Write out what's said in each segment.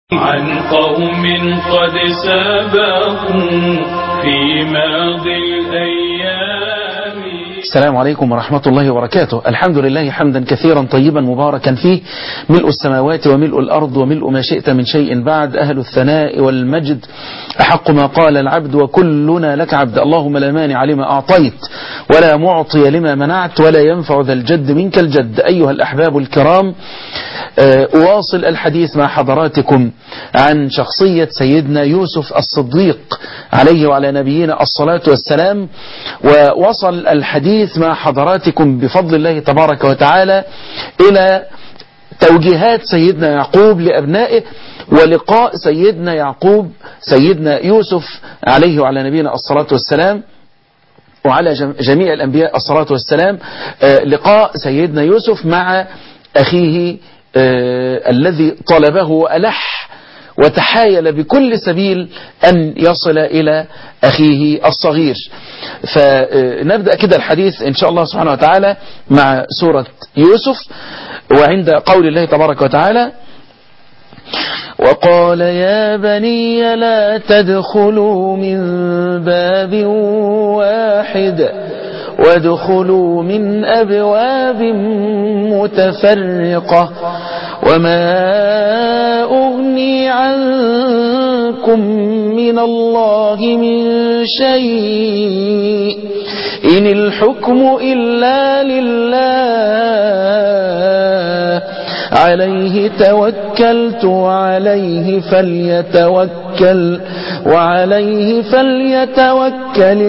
عن قوم قد سبقوا في ماضي الأيام السلام عليكم ورحمة الله وبركاته الحمد لله حمدا كثيرا طيبا مباركا فيه ملء السماوات وملء الأرض وملء ما شئت من شيء بعد أهل الثناء والمجد أحق ما قال العبد وكلنا لك عبد اللهم لا مانع لما أعطيت ولا معطي لما منعت ولا ينفع ذا الجد منك الجد أيها الأحباب الكرام أواصل الحديث مع حضراتكم عن شخصية سيدنا يوسف الصديق عليه وعلى نبينا الصلاة والسلام ووصل الحديث مع حضراتكم بفضل الله تبارك وتعالى إلى توجيهات سيدنا يعقوب لأبنائه ولقاء سيدنا يعقوب سيدنا يوسف عليه وعلى نبينا الصلاة والسلام وعلى جميع الأنبياء الصلاة والسلام لقاء سيدنا يوسف مع أخيه الذي طلبه وألح وتحايل بكل سبيل أن يصل إلى أخيه الصغير فنبدأ كده الحديث إن شاء الله سبحانه وتعالى مع سورة يوسف وعند قول الله تبارك وتعالى وقال يا بني لا تدخلوا من باب واحد وادخلوا من أبواب متفرقة وما أغني عنكم من الله من شيء إن الحكم إلا لله عليه توكلت وعليه فليتوكل وعليه فليتوكل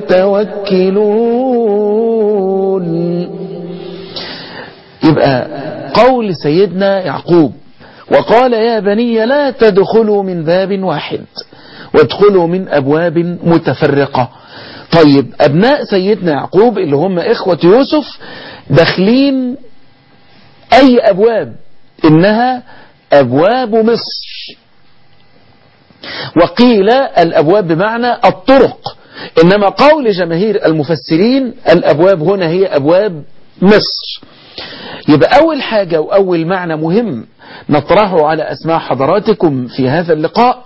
المتوكلون يبقى قول سيدنا يعقوب وقال يا بني لا تدخلوا من باب واحد وادخلوا من أبواب متفرقة طيب أبناء سيدنا يعقوب اللي هم إخوة يوسف داخلين أي أبواب إنها أبواب مصر وقيل الأبواب بمعنى الطرق إنما قول جماهير المفسرين الأبواب هنا هي أبواب مصر يبقى أول حاجة وأول معنى مهم نطرحه على أسماع حضراتكم في هذا اللقاء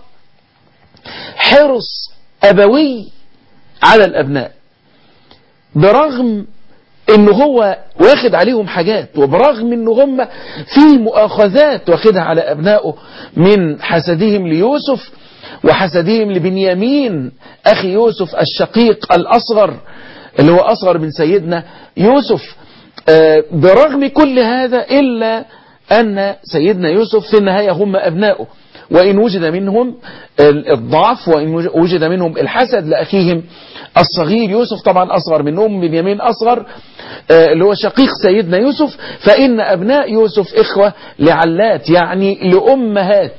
حرص أبوي على الأبناء برغم ان هو واخد عليهم حاجات وبرغم ان هم في مؤاخذات واخدها على ابنائه من حسدهم ليوسف وحسدهم لبنيامين اخي يوسف الشقيق الاصغر اللي هو اصغر من سيدنا يوسف برغم كل هذا الا ان سيدنا يوسف في النهاية هم ابنائه وإن وجد منهم الضعف وإن وجد منهم الحسد لأخيهم الصغير يوسف طبعا أصغر منهم بنيامين أصغر اللي هو شقيق سيدنا يوسف فإن أبناء يوسف إخوة لعلات يعني لأمهات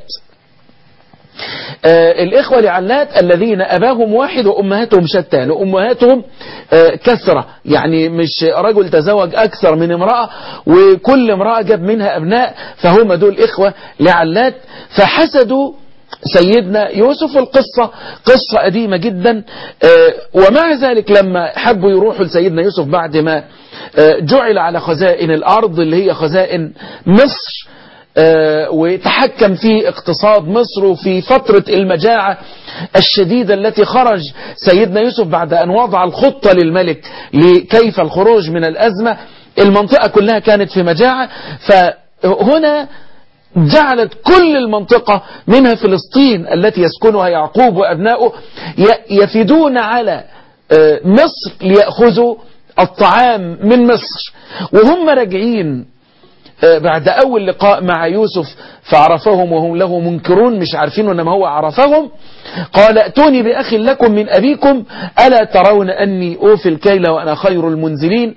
آه الإخوة لعلات الذين أباهم واحد وأمهاتهم شتان وأمهاتهم آه كثرة يعني مش رجل تزوج أكثر من امرأة وكل امرأة جاب منها أبناء فهم دول إخوة لعلات فحسدوا سيدنا يوسف القصة قصة قديمة جدا آه ومع ذلك لما حبوا يروحوا لسيدنا يوسف بعد ما جعل على خزائن الأرض اللي هي خزائن مصر آه وتحكم في اقتصاد مصر وفي فترة المجاعة الشديدة التي خرج سيدنا يوسف بعد أن وضع الخطة للملك لكيف الخروج من الأزمة المنطقة كلها كانت في مجاعة فهنا جعلت كل المنطقة منها فلسطين التي يسكنها يعقوب وأبناؤه يفدون على آه مصر ليأخذوا الطعام من مصر وهم راجعين بعد أول لقاء مع يوسف فعرفهم وهم له منكرون مش عارفين إنما هو عرفهم قال ائتوني بأخ لكم من أبيكم ألا ترون أني أوفي الكيل وأنا خير المنزلين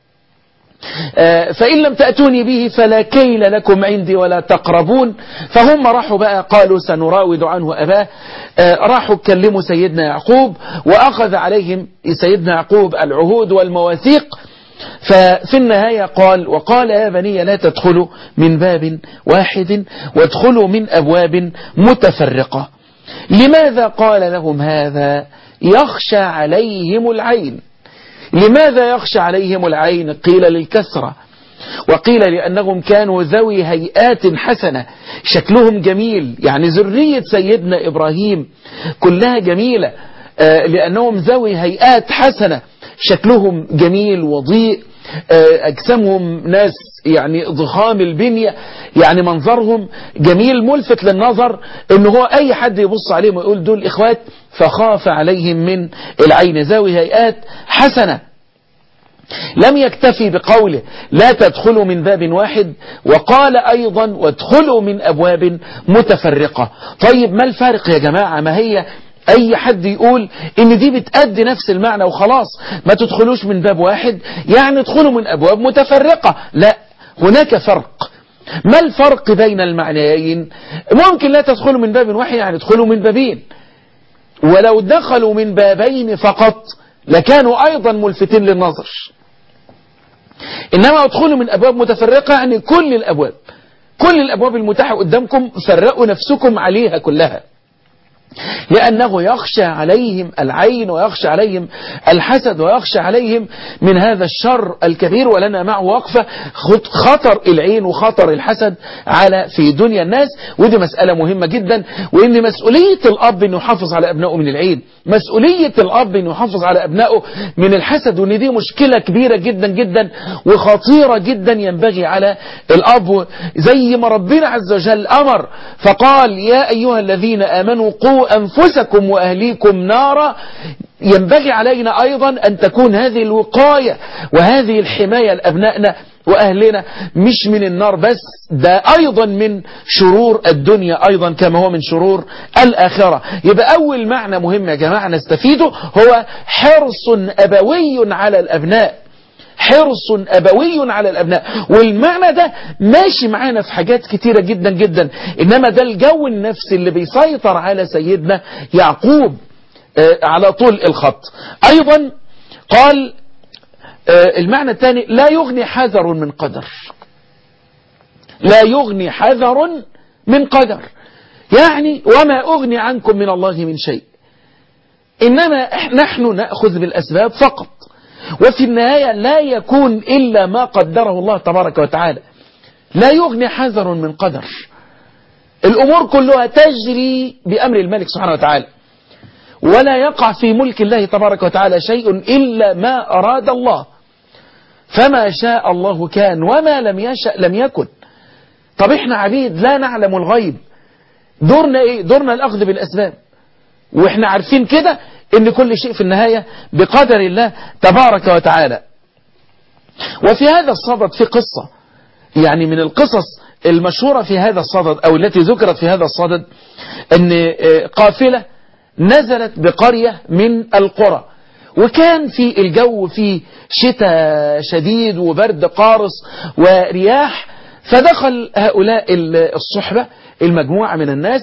فإن لم تأتوني به فلا كيل لكم عندي ولا تقربون فهم راحوا بقى قالوا سنراود عنه أباه راحوا كلموا سيدنا يعقوب وأخذ عليهم سيدنا يعقوب العهود والمواثيق ففي النهاية قال وقال يا بني لا تدخلوا من باب واحد وادخلوا من أبواب متفرقة لماذا قال لهم هذا يخشى عليهم العين لماذا يخشى عليهم العين قيل للكثرة وقيل لأنهم كانوا ذوي هيئات حسنة شكلهم جميل يعني ذرية سيدنا إبراهيم كلها جميلة لأنهم ذوي هيئات حسنة شكلهم جميل وضيء أجسامهم ناس يعني ضخام البنية يعني منظرهم جميل ملفت للنظر ان هو اي حد يبص عليهم ويقول دول اخوات فخاف عليهم من العين ذوي هيئات حسنة لم يكتفي بقوله لا تدخلوا من باب واحد وقال أيضا وادخلوا من أبواب متفرقة طيب ما الفارق يا جماعة ما هي اي حد يقول ان دي بتأدي نفس المعنى وخلاص ما تدخلوش من باب واحد يعني ادخلوا من ابواب متفرقة لا هناك فرق ما الفرق بين المعنيين ممكن لا تدخلوا من باب واحد يعني ادخلوا من بابين ولو دخلوا من بابين فقط لكانوا ايضا ملفتين للنظر انما ادخلوا من ابواب متفرقة يعني كل الابواب كل الابواب المتاحة قدامكم فرقوا نفسكم عليها كلها لأنه يخشى عليهم العين ويخشى عليهم الحسد ويخشى عليهم من هذا الشر الكبير ولنا معه وقفة خطر العين وخطر الحسد على في دنيا الناس ودي مسألة مهمة جدا وإن مسؤولية الأب أنه يحافظ على أبنائه من العين مسؤولية الأب أنه يحافظ على أبنائه من الحسد وإن دي مشكلة كبيرة جدا جدا وخطيرة جدا ينبغي على الأب زي ما ربنا عز وجل أمر فقال يا أيها الذين آمنوا قوا أنفسكم وأهليكم نارا ينبغي علينا أيضا أن تكون هذه الوقاية وهذه الحماية لأبنائنا وأهلنا مش من النار بس ده أيضا من شرور الدنيا أيضا كما هو من شرور الآخرة يبقى أول معنى مهم يا جماعة نستفيده هو حرص أبوي على الأبناء حرص أبوي على الأبناء والمعنى ده ماشي معانا في حاجات كتيرة جدا جدا إنما ده الجو النفسي اللي بيسيطر على سيدنا يعقوب على طول الخط أيضا قال المعنى الثاني لا يغني حذر من قدر لا يغني حذر من قدر يعني وما أغني عنكم من الله من شيء إنما نحن نأخذ بالأسباب فقط وفي النهاية لا يكون إلا ما قدره الله تبارك وتعالى لا يغني حذر من قدر الأمور كلها تجري بأمر الملك سبحانه وتعالى ولا يقع في ملك الله تبارك وتعالى شيء إلا ما أراد الله فما شاء الله كان وما لم يشأ لم يكن طب احنا عبيد لا نعلم الغيب دورنا ايه دورنا الأخذ بالأسباب واحنا عارفين كده ان كل شيء في النهاية بقدر الله تبارك وتعالى وفي هذا الصدد في قصة يعني من القصص المشهورة في هذا الصدد او التي ذكرت في هذا الصدد ان قافلة نزلت بقرية من القرى وكان في الجو في شتاء شديد وبرد قارص ورياح فدخل هؤلاء الصحبة المجموعة من الناس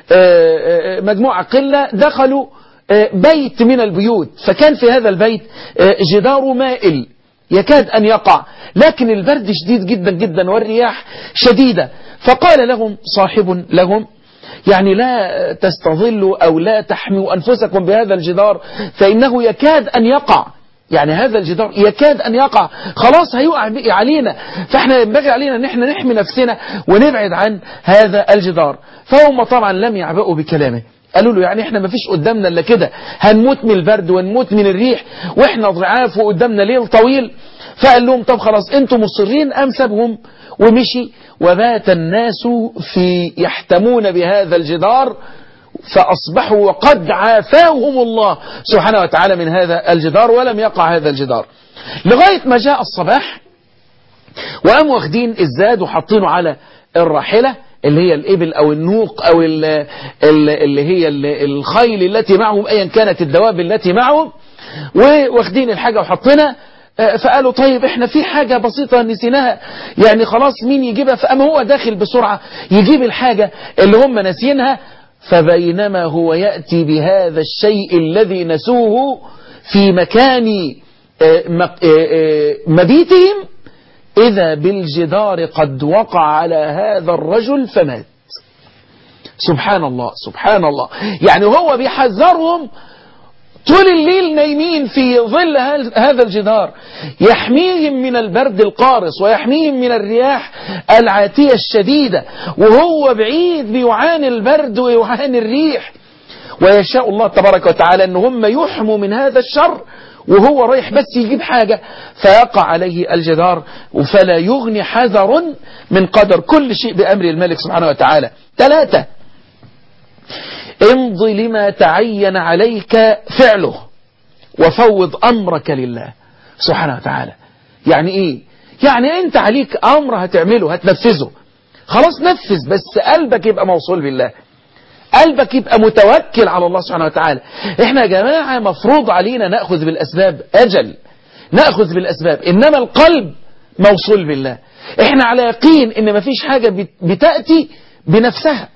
مجموعة قلة دخلوا بيت من البيوت فكان في هذا البيت جدار مائل يكاد أن يقع لكن البرد شديد جدا جدا والرياح شديدة فقال لهم صاحب لهم يعني لا تستظلوا أو لا تحموا أنفسكم بهذا الجدار فإنه يكاد أن يقع يعني هذا الجدار يكاد أن يقع خلاص هيقع علينا فاحنا ينبغي علينا ان احنا نحمي نفسنا ونبعد عن هذا الجدار فهم طبعا لم يعبئوا بكلامه قالوا له يعني احنا ما فيش قدامنا الا كده هنموت من البرد ونموت من الريح واحنا ضعاف وقدامنا ليل طويل فقال لهم طب خلاص انتم مصرين ام سابهم ومشي وبات الناس في يحتمون بهذا الجدار فأصبحوا وقد عافاهم الله سبحانه وتعالى من هذا الجدار ولم يقع هذا الجدار لغاية ما جاء الصباح وقاموا واخدين الزاد وحاطينه على الراحلة اللي هي الإبل أو النوق أو اللي هي الخيل التي معهم أيا كانت الدواب التي معهم واخدين الحاجة وحطينا فقالوا طيب احنا في حاجة بسيطة نسيناها يعني خلاص مين يجيبها فقام هو داخل بسرعة يجيب الحاجة اللي هم ناسينها فبينما هو يأتي بهذا الشيء الذي نسوه في مكان مبيتهم إذا بالجدار قد وقع على هذا الرجل فمات سبحان الله سبحان الله يعني هو بيحذرهم طول الليل نايمين في ظل هذا الجدار يحميهم من البرد القارس ويحميهم من الرياح العاتية الشديدة وهو بعيد بيعاني البرد ويعاني الريح ويشاء الله تبارك وتعالى ان هم يحموا من هذا الشر وهو رايح بس يجيب حاجة فيقع عليه الجدار فلا يغني حذر من قدر كل شيء بأمر الملك سبحانه وتعالى ثلاثة امض لما تعين عليك فعله وفوض أمرك لله سبحانه وتعالى يعني ايه يعني انت عليك امر هتعمله هتنفذه خلاص نفذ بس قلبك يبقى موصول بالله قلبك يبقى متوكل على الله سبحانه وتعالى احنا يا جماعة مفروض علينا نأخذ بالأسباب أجل نأخذ بالأسباب إنما القلب موصول بالله احنا على يقين ان مفيش حاجة بتأتي بنفسها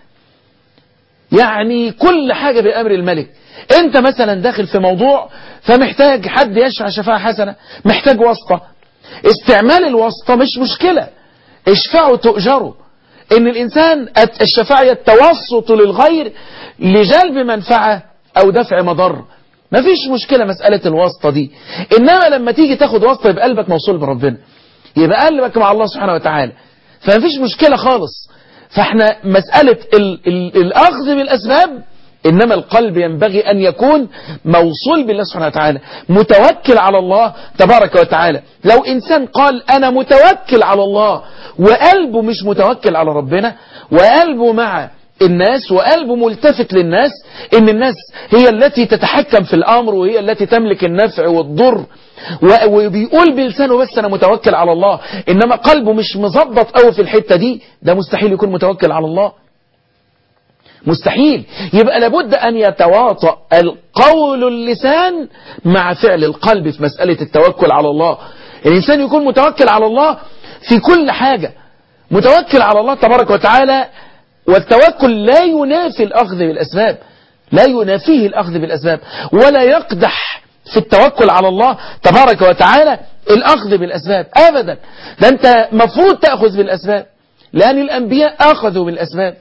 يعني كل حاجة بأمر الملك انت مثلا داخل في موضوع فمحتاج حد يشفع شفاعة حسنة محتاج واسطة استعمال الواسطة مش مشكلة اشفعوا تؤجروا ان الانسان الشفاعة التوسط للغير لجلب منفعة او دفع مضر مفيش مشكلة مسألة الواسطة دي انما لما تيجي تاخد واسطة يبقى قلبك موصول بربنا يبقى قلبك مع الله سبحانه وتعالى فمفيش مشكلة خالص فاحنا مسألة ال ال الأخذ بالأسباب إنما القلب ينبغي أن يكون موصول بالله سبحانه وتعالى متوكل على الله تبارك وتعالى لو إنسان قال أنا متوكل على الله وقلبه مش متوكل على ربنا وقلبه مع الناس وقلبه ملتفت للناس إن الناس هي التي تتحكم في الأمر وهي التي تملك النفع والضر وبيقول بلسانه بس أنا متوكل على الله إنما قلبه مش مظبط قوي في الحتة دي ده مستحيل يكون متوكل على الله مستحيل يبقى لابد أن يتواطأ القول اللسان مع فعل القلب في مسألة التوكل على الله الإنسان يكون متوكل على الله في كل حاجة متوكل على الله تبارك وتعالى والتوكل لا ينافي الأخذ بالأسباب لا ينافيه الأخذ بالأسباب ولا يقدح في التوكل على الله تبارك وتعالى الأخذ بالأسباب أبدا ده أنت مفروض تأخذ بالأسباب لأن الأنبياء أخذوا بالأسباب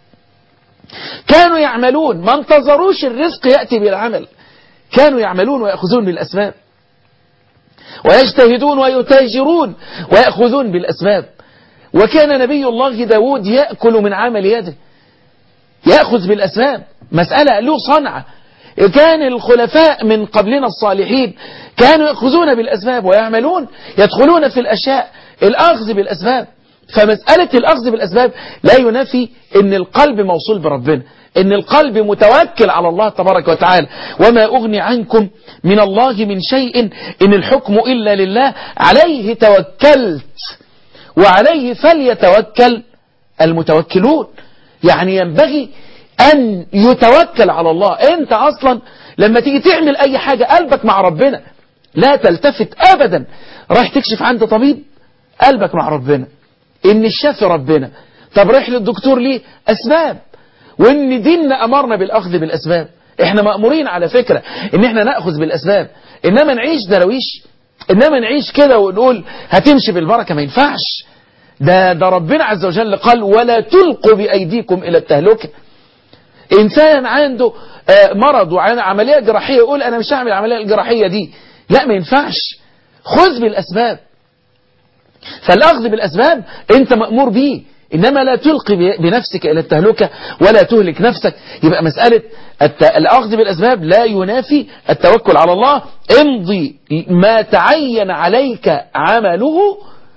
كانوا يعملون ما انتظروش الرزق يأتي بالعمل كانوا يعملون ويأخذون بالأسباب ويجتهدون ويتاجرون ويأخذون بالأسباب وكان نبي الله داود يأكل من عمل يده يأخذ بالأسباب مسألة له صنعة كان الخلفاء من قبلنا الصالحين كانوا يأخذون بالأسباب ويعملون يدخلون في الأشياء الأخذ بالأسباب فمسألة الأخذ بالأسباب لا ينافي أن القلب موصول بربنا أن القلب متوكل على الله تبارك وتعالى وما أغني عنكم من الله من شيء إن الحكم إلا لله عليه توكلت وعليه فليتوكل المتوكلون يعني ينبغي أن يتوكل على الله أنت أصلا لما تيجي تعمل أي حاجة قلبك مع ربنا لا تلتفت أبدا رايح تكشف عند طبيب قلبك مع ربنا إن الشافي ربنا طب رايح للدكتور ليه أسباب وإن ديننا أمرنا بالأخذ بالأسباب إحنا مأمورين على فكرة إن إحنا نأخذ بالأسباب إنما نعيش درويش إنما نعيش كده ونقول هتمشي بالبركة ما ينفعش ده, ده ربنا عز وجل قال ولا تلقوا بأيديكم إلى التهلكة إنسان عنده مرض وعنده عملية جراحية يقول أنا مش هعمل العملية الجراحية دي لا ما ينفعش خذ بالأسباب فالأخذ بالأسباب أنت مأمور به إنما لا تلقي بنفسك إلى التهلكة ولا تهلك نفسك يبقى مسألة الأخذ بالأسباب لا ينافي التوكل على الله امضي ما تعين عليك عمله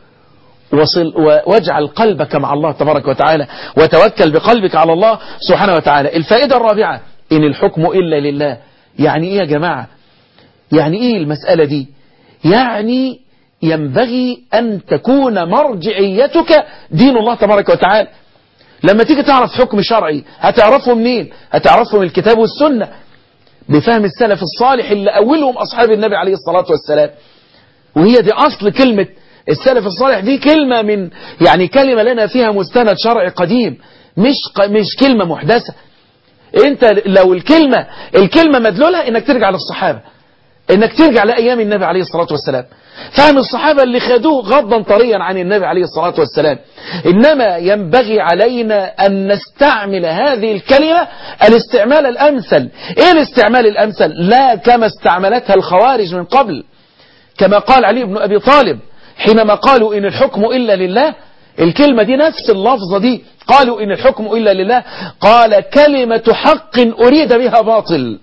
وصل واجعل قلبك مع الله تبارك وتعالى وتوكل بقلبك على الله سبحانه وتعالى الفائدة الرابعة إن الحكم إلا لله يعني إيه يا جماعة يعني إيه المسألة دي يعني ينبغي أن تكون مرجعيتك دين الله تبارك وتعالى لما تيجي تعرف حكم شرعي هتعرفه منين هتعرفه من الكتاب والسنة بفهم السلف الصالح اللي أولهم أصحاب النبي عليه الصلاة والسلام وهي دي أصل كلمة السلف الصالح دي كلمة من يعني كلمة لنا فيها مستند شرعي قديم مش مش كلمة محدثة انت لو الكلمة الكلمة مدلولها انك ترجع للصحابة انك ترجع لأيام النبي عليه الصلاة والسلام فهم الصحابة اللي خدوه غضا طريا عن النبي عليه الصلاة والسلام إنما ينبغي علينا أن نستعمل هذه الكلمة الاستعمال الأمثل إيه الاستعمال الأمثل لا كما استعملتها الخوارج من قبل كما قال علي بن أبي طالب حينما قالوا إن الحكم إلا لله الكلمة دي نفس اللفظة دي قالوا إن الحكم إلا لله قال كلمة حق أريد بها باطل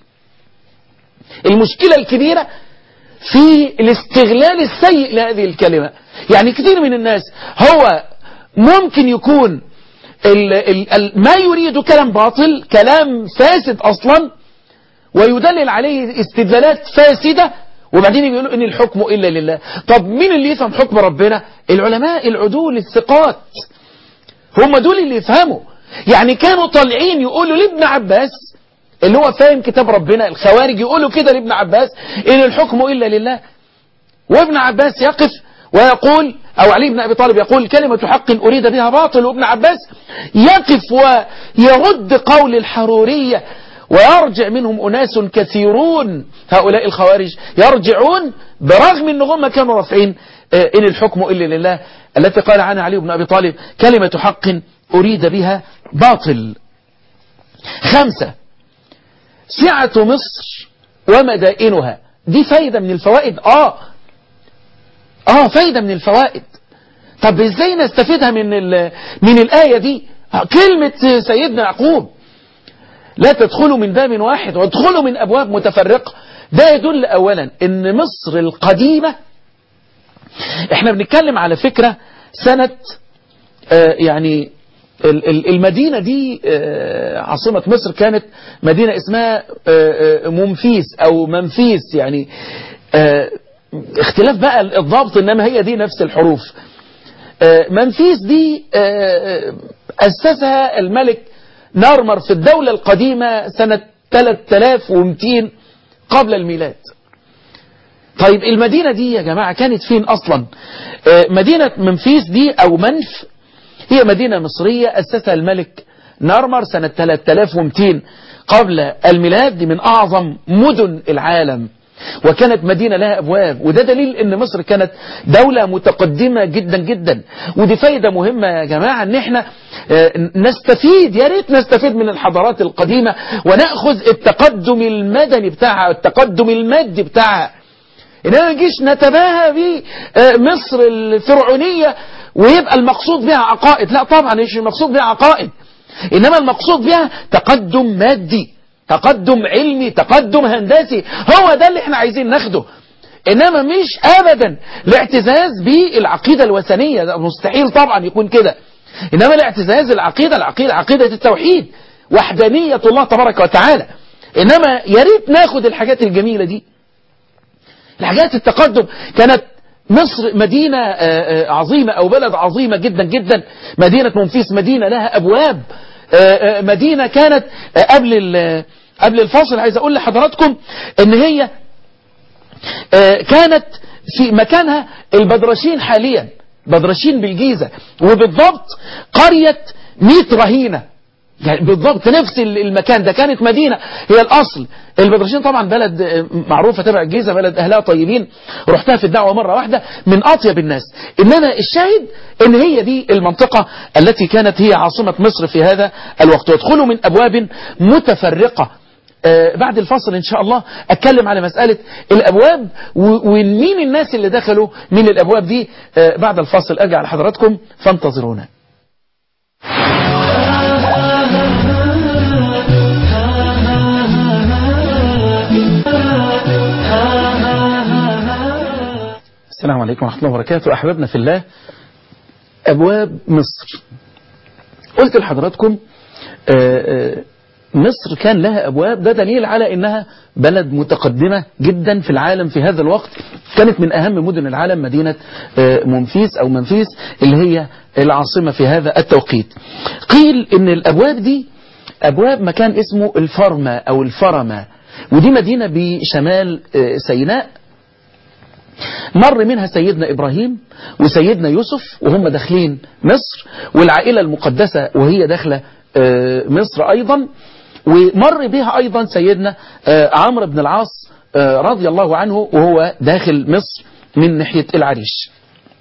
المشكلة الكبيرة في الاستغلال السيء لهذه الكلمة يعني كثير من الناس هو ممكن يكون ال ال ال ما يريد كلام باطل كلام فاسد أصلا ويدلل عليه استدلالات فاسدة وبعدين يقولوا ان الحكم الا لله طب مين اللي يفهم حكم ربنا العلماء العدول الثقات هم دول اللي يفهموا يعني كانوا طالعين يقولوا لابن عباس اللي هو فاهم كتاب ربنا الخوارج يقولوا كده لابن عباس ان الحكم الا لله وابن عباس يقف ويقول او علي بن ابي طالب يقول كلمة حق اريد بها باطل وابن عباس يقف ويرد قول الحرورية ويرجع منهم أناس كثيرون هؤلاء الخوارج يرجعون برغم أن هم كانوا رافعين إن الحكم إلا لله التي قال عنها علي بن أبي طالب كلمة حق أريد بها باطل خمسة سعة مصر ومدائنها دي فايدة من الفوائد آه آه فايدة من الفوائد طب إزاي نستفيدها من من الآية دي كلمة سيدنا يعقوب لا تدخلوا من باب واحد وادخلوا من أبواب متفرقة ده يدل أولا أن مصر القديمة احنا بنتكلم على فكرة سنة آه يعني المدينة دي آه عاصمة مصر كانت مدينة اسمها آه منفيس أو منفيس يعني اختلاف بقى الضبط إنما هي دي نفس الحروف منفيس دي أسسها الملك نارمر في الدولة القديمة سنة 3200 قبل الميلاد طيب المدينة دي يا جماعة كانت فين أصلا مدينة منفيس دي أو منف هي مدينة مصرية أسسها الملك نارمر سنة 3200 قبل الميلاد دي من أعظم مدن العالم وكانت مدينة لها أبواب وده دليل أن مصر كانت دولة متقدمة جدا جدا ودي فايدة مهمة يا جماعة أن احنا نستفيد يا ريت نستفيد من الحضارات القديمة ونأخذ التقدم المدني بتاعها التقدم المادي بتاعها إننا نجيش نتباهى بمصر الفرعونية ويبقى المقصود بها عقائد لا طبعا مش المقصود بها عقائد إنما المقصود بها تقدم مادي تقدم علمي تقدم هندسي هو ده اللي احنا عايزين ناخده انما مش ابدا الاعتزاز بالعقيدة الوثنية ده مستحيل طبعا يكون كده انما الاعتزاز العقيدة العقيدة عقيدة التوحيد وحدانية الله تبارك وتعالى انما يا ريت ناخد الحاجات الجميلة دي الحاجات التقدم كانت مصر مدينة عظيمة او بلد عظيمة جدا جدا مدينة منفيس مدينة لها ابواب مدينة كانت قبل قبل الفاصل عايز اقول لحضراتكم ان هي كانت في مكانها البدرشين حاليا بدرشين بالجيزة وبالضبط قرية ميت رهينة يعني بالضبط نفس المكان ده كانت مدينة هي الأصل البدرشين طبعا بلد معروفة تبع الجيزة بلد أهلها طيبين رحتها في الدعوة مرة واحدة من أطيب الناس إنما الشاهد إن هي دي المنطقة التي كانت هي عاصمة مصر في هذا الوقت وادخلوا من أبواب متفرقة آه بعد الفصل إن شاء الله أتكلم على مسألة الأبواب ومين الناس اللي دخلوا من الأبواب دي آه بعد الفصل أرجع لحضراتكم فانتظرونا السلام عليكم ورحمة الله وبركاته أحبابنا في الله أبواب مصر قلت لحضراتكم مصر كان لها أبواب ده دليل على أنها بلد متقدمة جدا في العالم في هذا الوقت كانت من أهم مدن العالم مدينة منفيس أو منفيس اللي هي العاصمة في هذا التوقيت قيل أن الأبواب دي أبواب مكان اسمه الفرما أو الفرما ودي مدينة بشمال سيناء مر منها سيدنا إبراهيم وسيدنا يوسف وهم داخلين مصر والعائلة المقدسة وهي داخلة مصر أيضا ومر بها أيضا سيدنا عمرو بن العاص رضي الله عنه وهو داخل مصر من ناحية العريش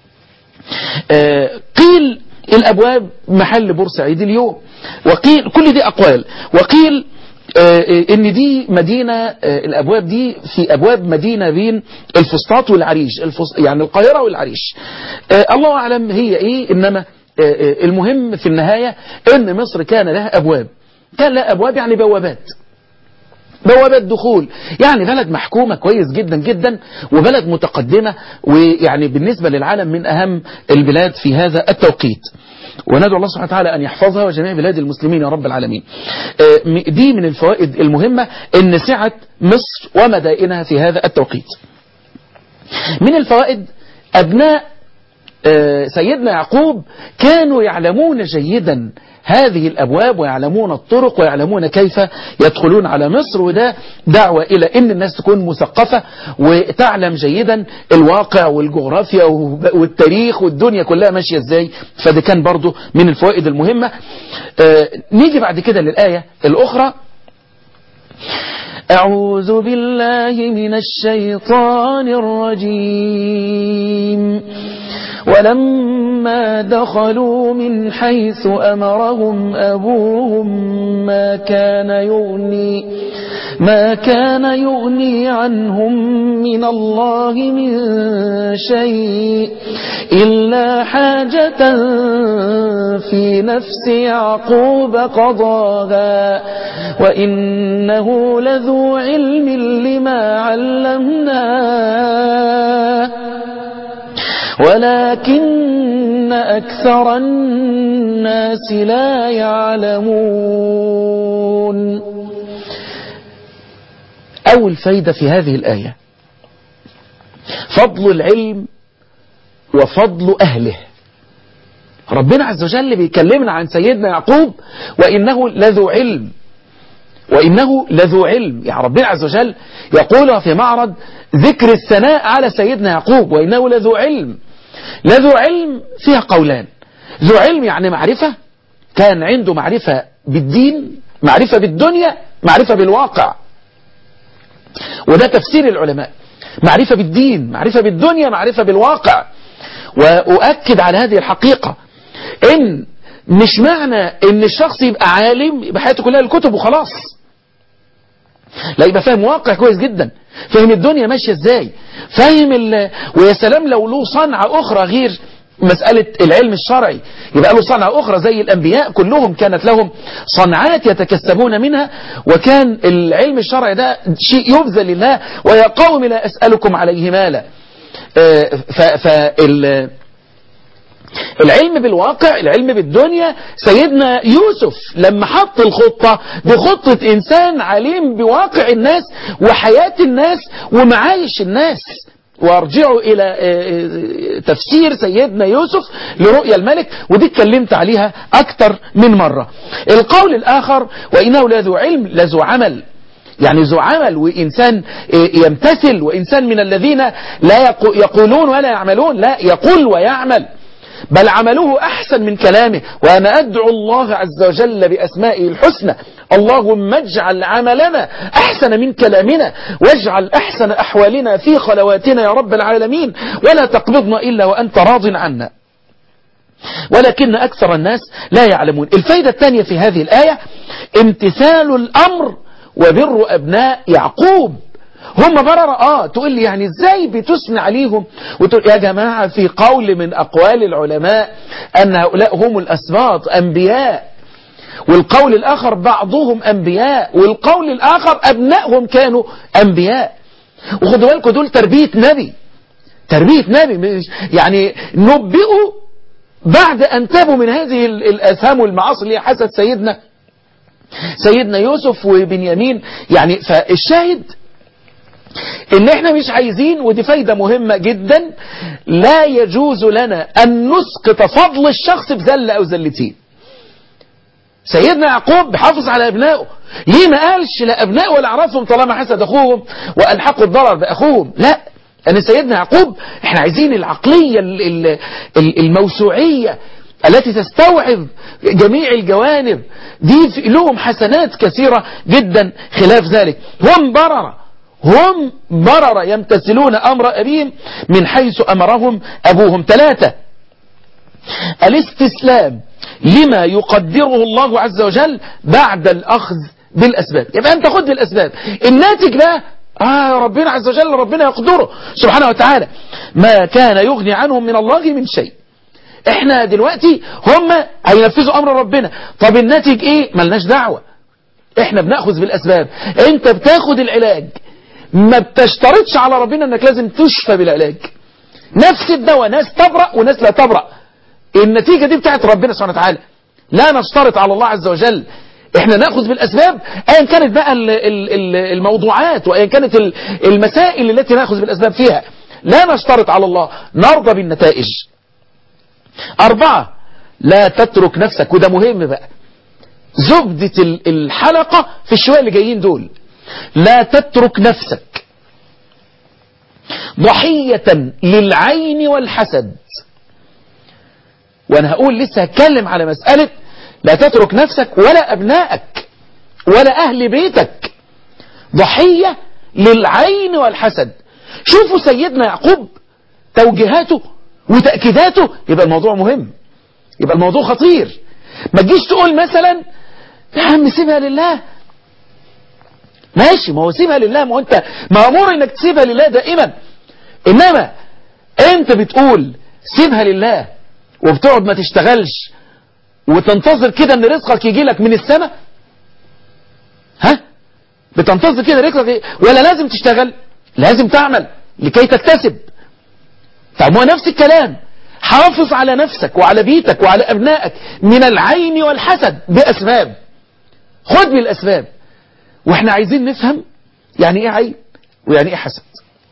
قيل الأبواب محل بورسعيد اليوم وقيل كل دي أقوال وقيل ان دي مدينة الابواب دي في ابواب مدينة بين الفسطاط والعريش الفس يعني القاهرة والعريش الله اعلم هي ايه انما المهم في النهاية ان مصر كان لها ابواب كان لها ابواب يعني بوابات بوابات دخول يعني بلد محكومة كويس جدا جدا وبلد متقدمة ويعني بالنسبة للعالم من أهم البلاد في هذا التوقيت وندعو الله سبحانه وتعالى أن يحفظها وجميع بلاد المسلمين يا رب العالمين دي من الفوائد المهمة أن سعة مصر ومدائنها في هذا التوقيت من الفوائد أبناء سيدنا يعقوب كانوا يعلمون جيدا هذه الأبواب ويعلمون الطرق ويعلمون كيف يدخلون على مصر وده دعوة إلى أن الناس تكون مثقفة وتعلم جيدا الواقع والجغرافيا والتاريخ والدنيا كلها ماشية ازاي فده كان برضو من الفوائد المهمة نيجي بعد كده للآية الأخرى أعوذ بالله من الشيطان الرجيم ولما دخلوا من حيث أمرهم أبوهم ما كان يغني ما كان يغني عنهم من الله من شيء إلا حاجة في نفس يعقوب قضاها وإنه لذو علم لما علمناه ولكن أكثر الناس لا يعلمون أول فايدة في هذه الآية فضل العلم وفضل أهله ربنا عز وجل بيكلمنا عن سيدنا يعقوب وإنه لذو علم وإنه لذو علم يعني ربنا عز وجل يقول في معرض ذكر الثناء على سيدنا يعقوب وإنه لذو علم لذو علم فيها قولان ذو علم يعني معرفة كان عنده معرفة بالدين معرفة بالدنيا معرفة بالواقع وده تفسير العلماء معرفة بالدين معرفة بالدنيا معرفة بالواقع وأؤكد على هذه الحقيقة إن مش معنى إن الشخص يبقى عالم يبقى حياته كلها الكتب وخلاص لا يبقى فاهم واقع كويس جدا فاهم الدنيا ماشية ازاي فاهم ال... ويا سلام لو له صنعة أخرى غير مسألة العلم الشرعي يبقى له صنعة أخرى زي الأنبياء كلهم كانت لهم صنعات يتكسبون منها وكان العلم الشرعي ده شيء يبذل لله ويا قوم لا أسألكم عليه مالا فال العلم بالواقع العلم بالدنيا سيدنا يوسف لما حط الخطة بخطة إنسان عليم بواقع الناس وحياة الناس ومعايش الناس وارجعوا إلى تفسير سيدنا يوسف لرؤيا الملك ودي اتكلمت عليها أكتر من مرة القول الآخر وإنه لذو علم لذو عمل يعني ذو عمل وإنسان يمتثل وإنسان من الذين لا يقولون ولا يعملون لا يقول ويعمل بل عمله أحسن من كلامه وأنا أدعو الله عز وجل بأسمائه الحسنى اللهم اجعل عملنا أحسن من كلامنا واجعل أحسن أحوالنا في خلواتنا يا رب العالمين ولا تقبضنا إلا وأنت راض عنا ولكن أكثر الناس لا يعلمون الفايدة الثانية في هذه الآية امتثال الأمر وبر أبناء يعقوب هم بررة اه تقول لي يعني ازاي بتثني عليهم وتقول يا جماعة في قول من اقوال العلماء ان هؤلاء هم الاسباط انبياء والقول الاخر بعضهم انبياء والقول الاخر ابنائهم كانوا انبياء وخدوا بالكم دول تربية نبي تربية نبي يعني نبئوا بعد ان تابوا من هذه الاثام والمعاصي اللي حست سيدنا سيدنا يوسف وبنيامين يعني فالشاهد ان احنا مش عايزين ودي فايدة مهمة جدا لا يجوز لنا ان نسقط فضل الشخص بذلة او ذلتين سيدنا يعقوب بيحافظ على ابنائه ليه ما قالش لا ابنائه ولا اعرفهم طالما حسد اخوهم والحقوا الضرر باخوهم لا ان سيدنا يعقوب احنا عايزين العقلية الموسوعية التي تستوعب جميع الجوانب دي لهم حسنات كثيرة جدا خلاف ذلك هم بررة هم برر يمتثلون أمر أبيهم من حيث أمرهم أبوهم ثلاثة الاستسلام لما يقدره الله عز وجل بعد الأخذ بالأسباب يبقى أنت خد بالأسباب الناتج بقى آه ربنا عز وجل ربنا يقدره سبحانه وتعالى ما كان يغني عنهم من الله من شيء احنا دلوقتي هم هينفذوا أمر ربنا طب الناتج ايه ملناش دعوة احنا بناخذ بالأسباب انت بتاخد العلاج ما بتشترطش على ربنا انك لازم تشفى بالعلاج نفس الدواء ناس تبرأ وناس لا تبرأ النتيجة دي بتاعت ربنا سبحانه وتعالى لا نشترط على الله عز وجل احنا ناخذ بالاسباب ايا كانت بقى الموضوعات وايا كانت المسائل التي ناخذ بالاسباب فيها لا نشترط على الله نرضى بالنتائج اربعة لا تترك نفسك وده مهم بقى زبدة الحلقة في الشوية اللي جايين دول لا تترك نفسك ضحية للعين والحسد وانا هقول لسه هتكلم على مسألة لا تترك نفسك ولا أبنائك ولا أهل بيتك ضحية للعين والحسد شوفوا سيدنا يعقوب توجيهاته وتأكيداته يبقى الموضوع مهم يبقى الموضوع خطير ما تجيش تقول مثلا يا عم سيبها لله ماشي ما هو سيبها لله ما هو انت مأمور انك تسيبها لله دائما انما انت بتقول سيبها لله وبتقعد ما تشتغلش وتنتظر كده ان رزقك يجي لك من السماء ها بتنتظر كده رزقك ولا لازم تشتغل لازم تعمل لكي تكتسب طب هو نفس الكلام حافظ على نفسك وعلى بيتك وعلى ابنائك من العين والحسد باسباب خد بالاسباب واحنا عايزين نفهم يعني ايه عين ويعني ايه حسد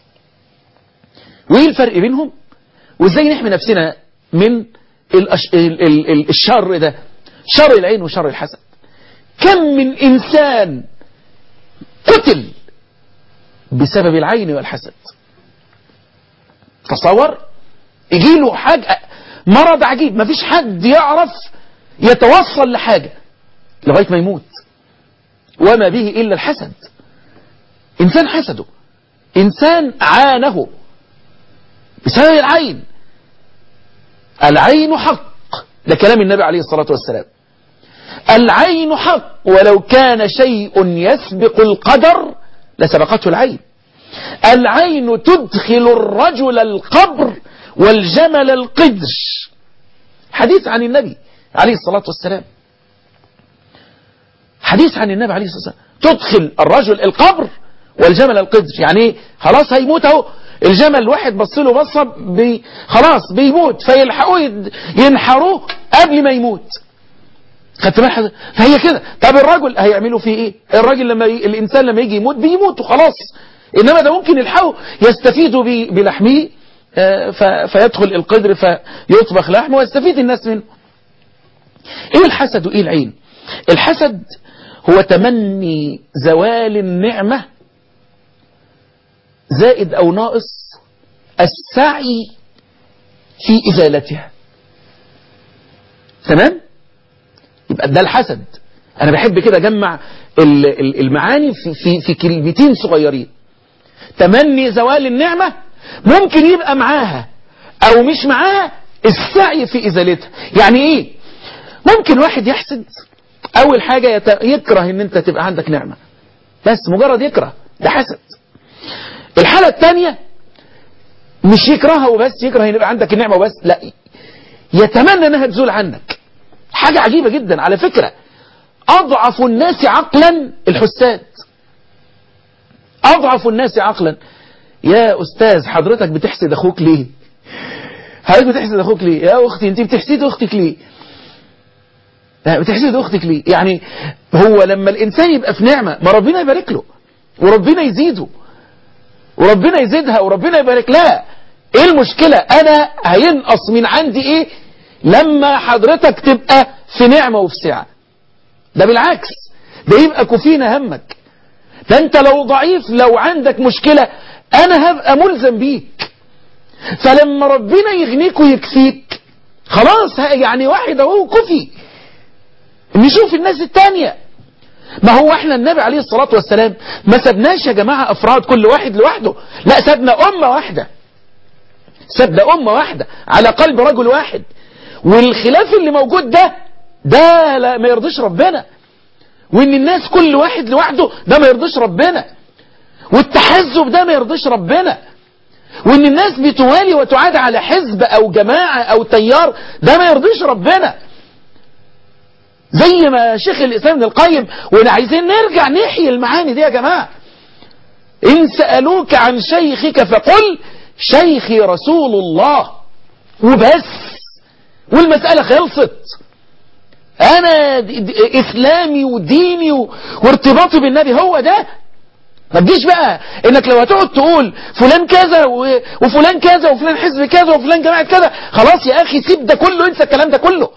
وايه الفرق بينهم وازاي نحمي نفسنا من الأش... ال... ال... ال... الشر ده شر العين وشر الحسد كم من إنسان قتل بسبب العين والحسد تصور يجي له حاجة مرض عجيب ما فيش حد يعرف يتوصل لحاجة لغاية ما يموت وما به إلا الحسد إنسان حسده إنسان عانه بسبب العين العين حق ده كلام النبي عليه الصلاة والسلام العين حق ولو كان شيء يسبق القدر لسبقته العين العين تدخل الرجل القبر والجمل القدر حديث عن النبي عليه الصلاة والسلام حديث عن النبي عليه الصلاة والسلام تدخل الرجل القبر والجمل القدر يعني ايه خلاص هيموت اهو الجمل الواحد بص له بصه بي خلاص بيموت فيلحقوه ينحروه قبل ما يموت خدت بالك فهي كده طب الرجل هيعملوا فيه ايه الراجل لما ي... الانسان لما يجي يموت بيموت وخلاص انما ده ممكن يلحقوا يستفيدوا ب... بلحمه ف... فيدخل القدر فيطبخ لحمه ويستفيد الناس منه ايه الحسد وايه العين الحسد هو تمني زوال النعمه زائد أو ناقص السعي في إزالتها تمام يبقى ده الحسد أنا بحب كده أجمع المعاني في, في, في كلمتين صغيرين تمني زوال النعمة ممكن يبقى معاها أو مش معاها السعي في إزالتها يعني إيه ممكن واحد يحسد أول حاجة يت... يكره إن أنت تبقى عندك نعمة بس مجرد يكره ده حسد الحالة الثانية مش يكرهها وبس يكره ان يبقى عندك النعمة وبس لا يتمنى انها تزول عنك حاجة عجيبة جدا على فكرة اضعف الناس عقلا الحساد اضعف الناس عقلا يا استاذ حضرتك بتحسد اخوك ليه حضرتك بتحسد اخوك ليه يا اختي انت بتحسد اختك ليه بتحسد اختك ليه يعني هو لما الانسان يبقى في نعمة ما ربنا يبارك له وربنا يزيده وربنا يزيدها وربنا يبارك لها ايه المشكلة انا هينقص من عندي ايه لما حضرتك تبقى في نعمة وفي سعة ده بالعكس ده يبقى كفينا همك ده انت لو ضعيف لو عندك مشكلة انا هبقى ملزم بيك فلما ربنا يغنيك ويكفيك خلاص يعني واحد اهو كفي نشوف الناس التانية ما هو احنا النبي عليه الصلاة والسلام ما سبناش يا جماعة افراد كل واحد لوحده لا سبنا امة واحدة سبنا امة واحدة على قلب رجل واحد والخلاف اللي موجود ده ده لا ما يرضيش ربنا وان الناس كل واحد لوحده ده ما يرضيش ربنا والتحزب ده ما يرضيش ربنا وان الناس بتوالي وتعاد على حزب او جماعة او تيار ده ما يرضيش ربنا زي ما شيخ الاسلام ابن القيم وانا عايزين نرجع نحيي المعاني دي يا جماعة ان سألوك عن شيخك فقل شيخي رسول الله وبس والمسألة خلصت انا اسلامي وديني وارتباطي بالنبي هو ده ما تجيش بقى انك لو هتقعد تقول فلان كذا وفلان كذا وفلان حزب كذا وفلان جماعة كذا خلاص يا اخي سيب ده كله انسى الكلام ده كله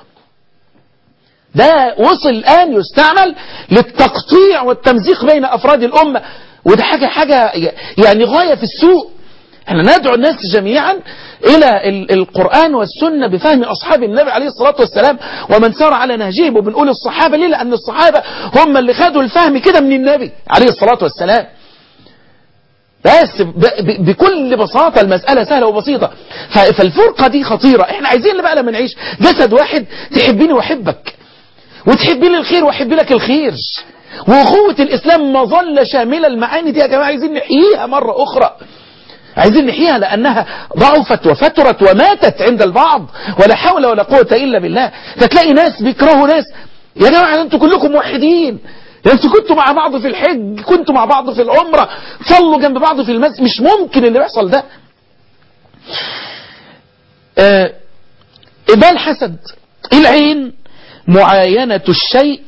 ده وصل الان يستعمل للتقطيع والتمزيق بين افراد الامة وده حاجة حاجة يعني غاية في السوء احنا ندعو الناس جميعا الى القرآن والسنة بفهم اصحاب النبي عليه الصلاة والسلام ومن سار على نهجهم وبنقول الصحابة ليه لان الصحابة هم اللي خدوا الفهم كده من النبي عليه الصلاة والسلام بس بكل بساطة المسألة سهلة وبسيطة فالفرقة دي خطيرة احنا عايزين بقى لما نعيش جسد واحد تحبيني واحبك وتحبي لي الخير واحب لك الخير واخوة الاسلام مظلة شاملة المعاني دي يا جماعة عايزين نحييها مرة اخرى عايزين نحييها لأنها ضعفت وفترت وماتت عند البعض ولا حول ولا قوة إلا بالله فتلاقي ناس بيكرهوا ناس يا جماعة أنتوا كلكم موحدين انتوا كنتوا مع بعض في الحج كنتوا مع بعض في العمرة صلوا جنب بعض في المسجد مش ممكن اللي بيحصل ده آه إبال حسد العين معاينة الشيء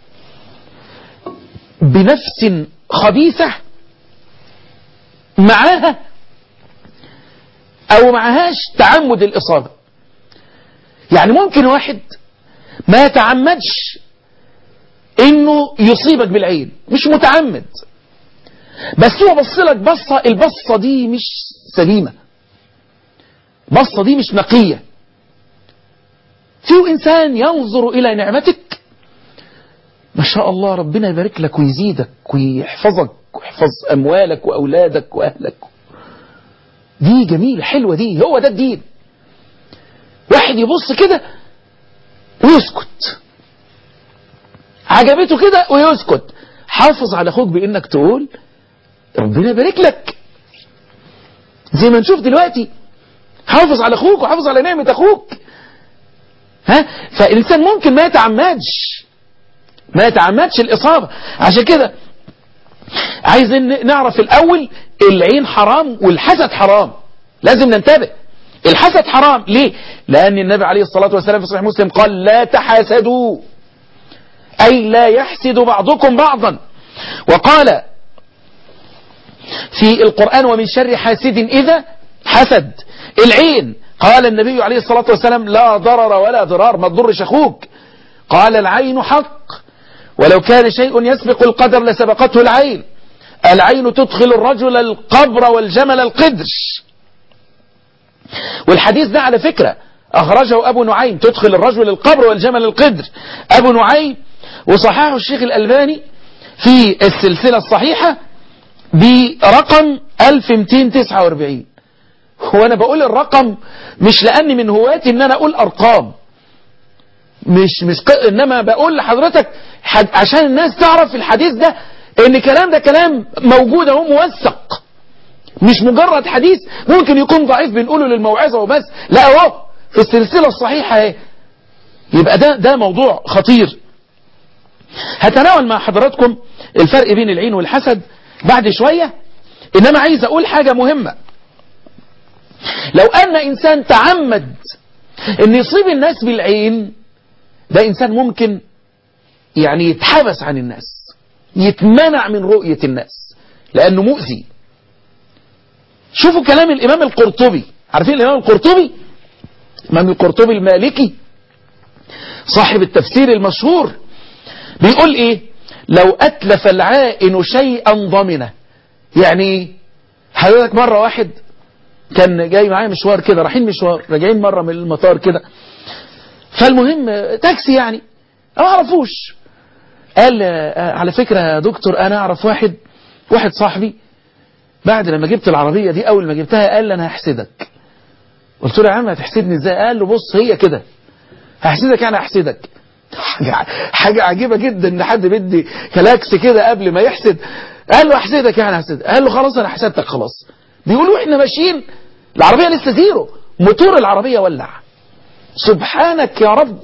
بنفس خبيثة معاها او معهاش تعمد الاصابة يعني ممكن واحد ما يتعمدش انه يصيبك بالعين مش متعمد بس هو بصلك بصة البصة دي مش سليمة بصة دي مش نقية في انسان ينظر الى نعمتك ما شاء الله ربنا يبارك لك ويزيدك ويحفظك ويحفظ اموالك واولادك واهلك دي جميلة حلوة دي هو ده الدين واحد يبص كده ويسكت عجبته كده ويسكت حافظ على اخوك بانك تقول ربنا يبارك لك زي ما نشوف دلوقتي حافظ على اخوك وحافظ على نعمة اخوك ها فالانسان ممكن ما يتعمدش ما يتعمدش الاصابة عشان كده عايزين نعرف الاول العين حرام والحسد حرام لازم ننتبه الحسد حرام ليه لان النبي عليه الصلاة والسلام في صحيح مسلم قال لا تحاسدوا اي لا يحسد بعضكم بعضا وقال في القرآن ومن شر حاسد اذا حسد العين قال النبي عليه الصلاة والسلام لا ضرر ولا ضرار ما تضرش اخوك قال العين حق ولو كان شيء يسبق القدر لسبقته العين العين تدخل الرجل القبر والجمل القدر والحديث ده على فكرة أخرجه أبو نعيم تدخل الرجل القبر والجمل القدر أبو نعيم وصححه الشيخ الألباني في السلسلة الصحيحة برقم 1249 وانا بقول الرقم مش لاني من هواتي ان انا اقول ارقام مش مش ق... انما بقول لحضرتك حد... عشان الناس تعرف الحديث ده ان الكلام ده كلام موجود اهو موثق مش مجرد حديث ممكن يكون ضعيف بنقوله للموعظه وبس لا اهو في السلسله الصحيحه اهي يبقى ده ده موضوع خطير هتناول مع حضراتكم الفرق بين العين والحسد بعد شويه انما عايز اقول حاجه مهمه لو ان انسان تعمد ان يصيب الناس بالعين ده انسان ممكن يعني يتحبس عن الناس يتمنع من رؤية الناس لانه مؤذي شوفوا كلام الامام القرطبي عارفين الامام القرطبي الامام القرطبي المالكي صاحب التفسير المشهور بيقول ايه لو اتلف العائن شيئا ضمنه يعني حضرتك مرة واحد كان جاي معايا مشوار كده رايحين مشوار راجعين مرة من المطار كده فالمهم تاكسي يعني ما اعرفوش قال آه، على فكرة يا دكتور أنا أعرف واحد واحد صاحبي بعد لما جبت العربية دي أول ما جبتها قال لي أنا هحسدك قلت له يا عم هتحسدني ازاي قال له بص هي كده هحسدك يعني هحسدك حاجة, حاجة عجيبة جدا ان حد بيدي كلاكس كده قبل ما يحسد قال له احسدك يعني هحسدك قال له خلاص انا حسدتك خلاص بيقولوا احنا ماشيين العربية لسه زيرو موتور العربية ولع سبحانك يا رب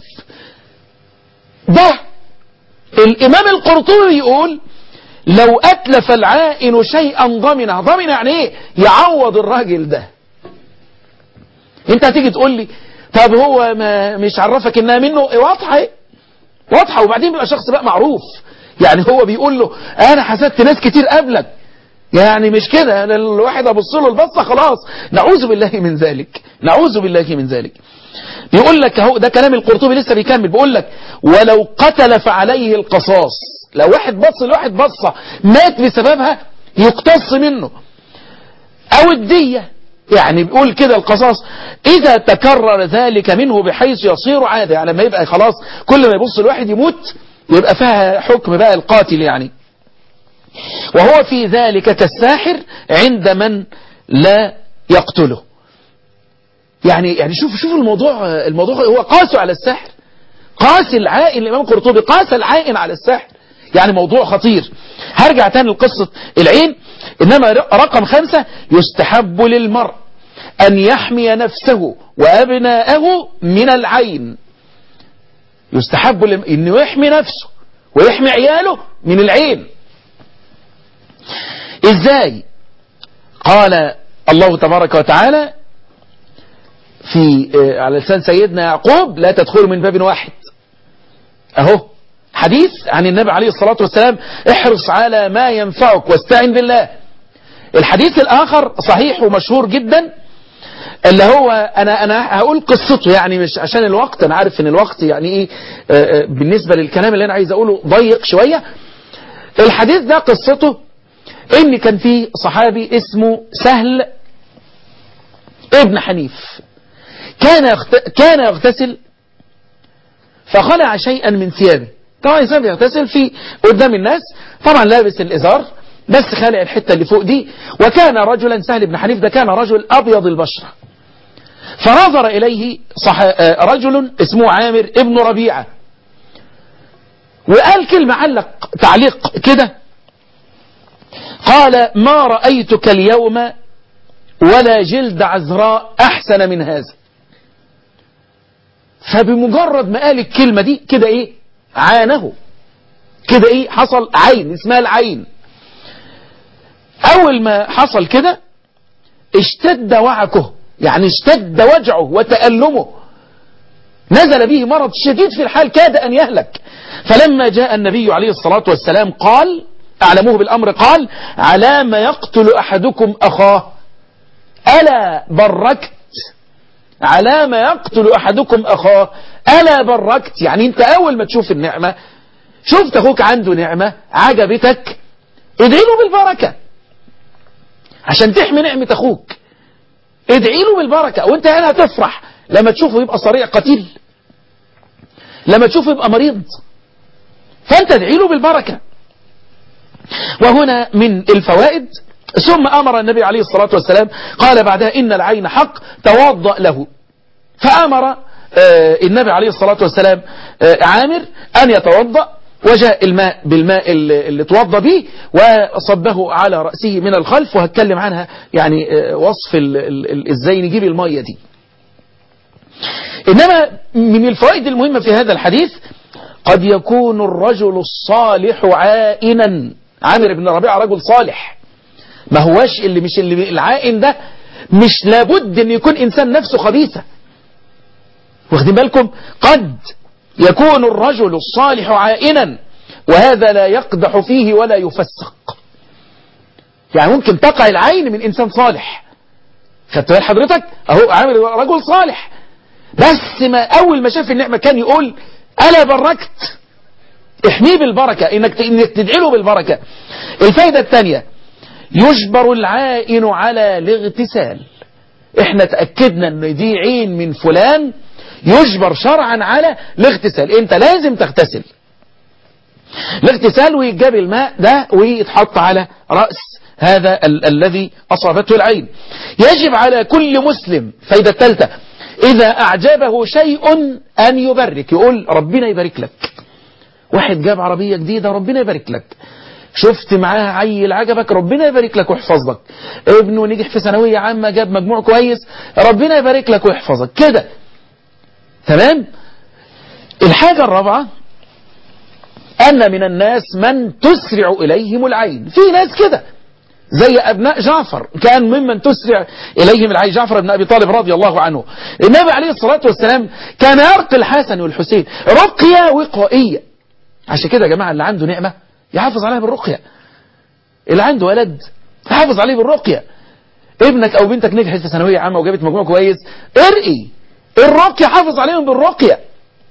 ده الامام القرطبي يقول لو اتلف العائن شيئا ضمنه ضمن يعني ايه يعوض الراجل ده انت هتيجي تقول لي طب هو ما مش عرفك انها منه إيه واضحه ايه واضحه وبعدين بيبقى شخص بقى معروف يعني هو بيقول له انا حسدت ناس كتير قبلك يعني مش كده أنا الواحد ابص له البصه خلاص نعوذ بالله من ذلك نعوذ بالله من ذلك بيقول لك اهو ده كلام القرطبي لسه بيكمل بيقول لك ولو قتل فعليه القصاص لو واحد بص لواحد بصه مات بسببها يقتص منه او الديه يعني بيقول كده القصاص إذا تكرر ذلك منه بحيث يصير عادة يعني لما يبقى خلاص كل ما يبص الواحد يموت يبقى فيها حكم بقى القاتل يعني وهو في ذلك كالساحر عند من لا يقتله يعني يعني شوف شوف الموضوع الموضوع هو قاسوا على السحر قاس العائن الإمام القرطبي قاس العائن على السحر يعني موضوع خطير هرجع تاني لقصة العين إنما رقم خمسة يستحب للمرء أن يحمي نفسه وأبناءه من العين يستحب لم... أنه يحمي نفسه ويحمي عياله من العين إزاي قال الله تبارك وتعالى في على لسان سيدنا يعقوب لا تدخلوا من باب واحد أهو حديث عن النبي عليه الصلاة والسلام احرص على ما ينفعك واستعن بالله الحديث الآخر صحيح ومشهور جدا اللي هو أنا أنا هقول قصته يعني مش عشان الوقت أنا عارف إن الوقت يعني إيه آه، آه، بالنسبة للكلام اللي أنا عايز أقوله ضيق شوية الحديث ده قصته إن كان في صحابي اسمه سهل ابن حنيف كان يغت... كان يغتسل فخلع شيئا من ثيابه طبعا الإنسان بيغتسل في قدام الناس طبعا لابس الإزار بس خالع الحتة اللي فوق دي وكان رجلا سهل بن حنيف ده كان رجل أبيض البشرة فنظر إليه صح... آه، رجل اسمه عامر ابن ربيعة وقال كلمة علق تعليق كده قال ما رأيتك اليوم ولا جلد عذراء أحسن من هذا فبمجرد ما قال الكلمة دي كده ايه عانه كده ايه حصل عين اسمها العين اول ما حصل كده اشتد وعكه يعني اشتد وجعه وتألمه نزل به مرض شديد في الحال كاد أن يهلك فلما جاء النبي عليه الصلاة والسلام قال أعلموه بالأمر قال على ما يقتل أحدكم أخاه ألا بركت على ما يقتل أحدكم أخاه ألا بركت يعني أنت أول ما تشوف النعمة شفت أخوك عنده نعمة عجبتك ادعي له بالبركة عشان تحمي نعمة أخوك ادعي له بالبركة وانت هنا هتفرح لما تشوفه يبقى صريع قتيل لما تشوفه يبقى مريض فانت ادعي له بالبركة وهنا من الفوائد ثم أمر النبي عليه الصلاة والسلام قال بعدها إن العين حق توضأ له فأمر آه، النبي عليه الصلاة والسلام آه، عامر أن يتوضأ وجاء الماء بالماء اللي اللي توضى به وصبه على رأسه من الخلف وهتكلم عنها يعني آه، وصف ال- ال- ال- ازاي نجيب المية دي إنما من الفوائد المهمة في هذا الحديث قد يكون الرجل الصالح عائنا عامر بن ربيعة رجل صالح ما هواش اللي مش اللي العائن ده مش لابد ان يكون انسان نفسه خبيثة واخدين بالكم قد يكون الرجل الصالح عائنا وهذا لا يقدح فيه ولا يفسق يعني ممكن تقع العين من انسان صالح خدت بال حضرتك اهو عامل رجل صالح بس ما اول ما شاف النعمة كان يقول الا بركت احميه بالبركة انك انك تدعي له بالبركة الفايدة الثانية يجبر العائن على الاغتسال احنا تأكدنا ان دي عين من فلان يجبر شرعا على الاغتسال انت لازم تغتسل الاغتسال ويجاب الماء ده ويتحط على رأس هذا ال الذي أصابته العين يجب على كل مسلم فايدة الثالثة إذا أعجبه شيء أن يبرك يقول ربنا يبارك لك واحد جاب عربية جديدة ربنا يبارك لك شفت معاه عيل عجبك ربنا يبارك لك ويحفظ لك ابنه نجح في ثانوية عامة جاب مجموع كويس ربنا يبارك لك ويحفظك كده تمام الحاجة الرابعة أن من الناس من تسرع إليهم العين في ناس كده زي أبناء جعفر كان ممن تسرع إليهم العين جعفر بن أبي طالب رضي الله عنه النبي عليه الصلاة والسلام كان يرقي الحسن والحسين رقية وقائية عشان كده يا جماعة اللي عنده نعمة يحافظ عليها بالرقية اللي عنده ولد يحافظ عليه بالرقية ابنك أو بنتك نجحت في ثانوية عامة وجابت مجموع كويس ارقي الرقية حافظ عليهم بالرقية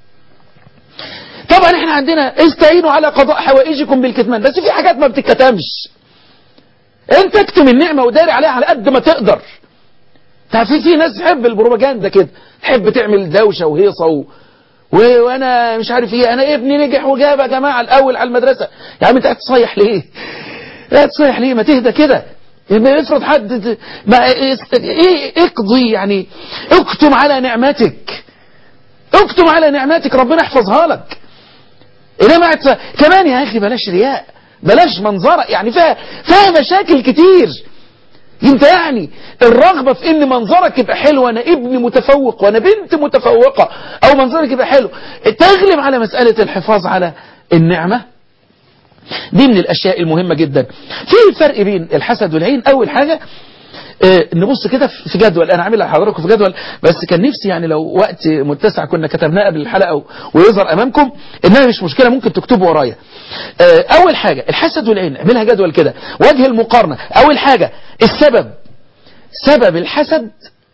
طبعا احنا عندنا استعينوا على قضاء حوائجكم بالكتمان بس في حاجات ما بتتكتمش انت اكتم النعمة وداري عليها على قد ما تقدر في في ناس تحب البروباجندا كده تحب تعمل دوشة وهيصة و... و... وانا مش عارف ايه انا ابني نجح وجاب يا جماعة الاول على المدرسة يا عم انت هتصيح ليه هتصيح ليه ما تهدى كده ما افرض حد ما ايه اقضي يعني اكتم على نعمتك اكتم على نعمتك ربنا يحفظها لك انما كمان يا اخي بلاش رياء بلاش منظرة يعني فيها فيها مشاكل كتير انت يعني الرغبة في ان منظرك يبقى حلو انا ابن متفوق وانا بنت متفوقة او منظرك يبقى حلو تغلب على مسألة الحفاظ على النعمة دي من الاشياء المهمة جدا في فرق بين الحسد والعين اول حاجة اه نبص كده في جدول انا عاملها لحضراتكم في جدول بس كان نفسي يعني لو وقت متسع كنا كتبناه قبل الحلقة ويظهر امامكم انها مش مشكلة ممكن تكتبوا ورايا اه اول حاجة الحسد والعين اعملها جدول كده وجه المقارنة اول حاجة السبب سبب الحسد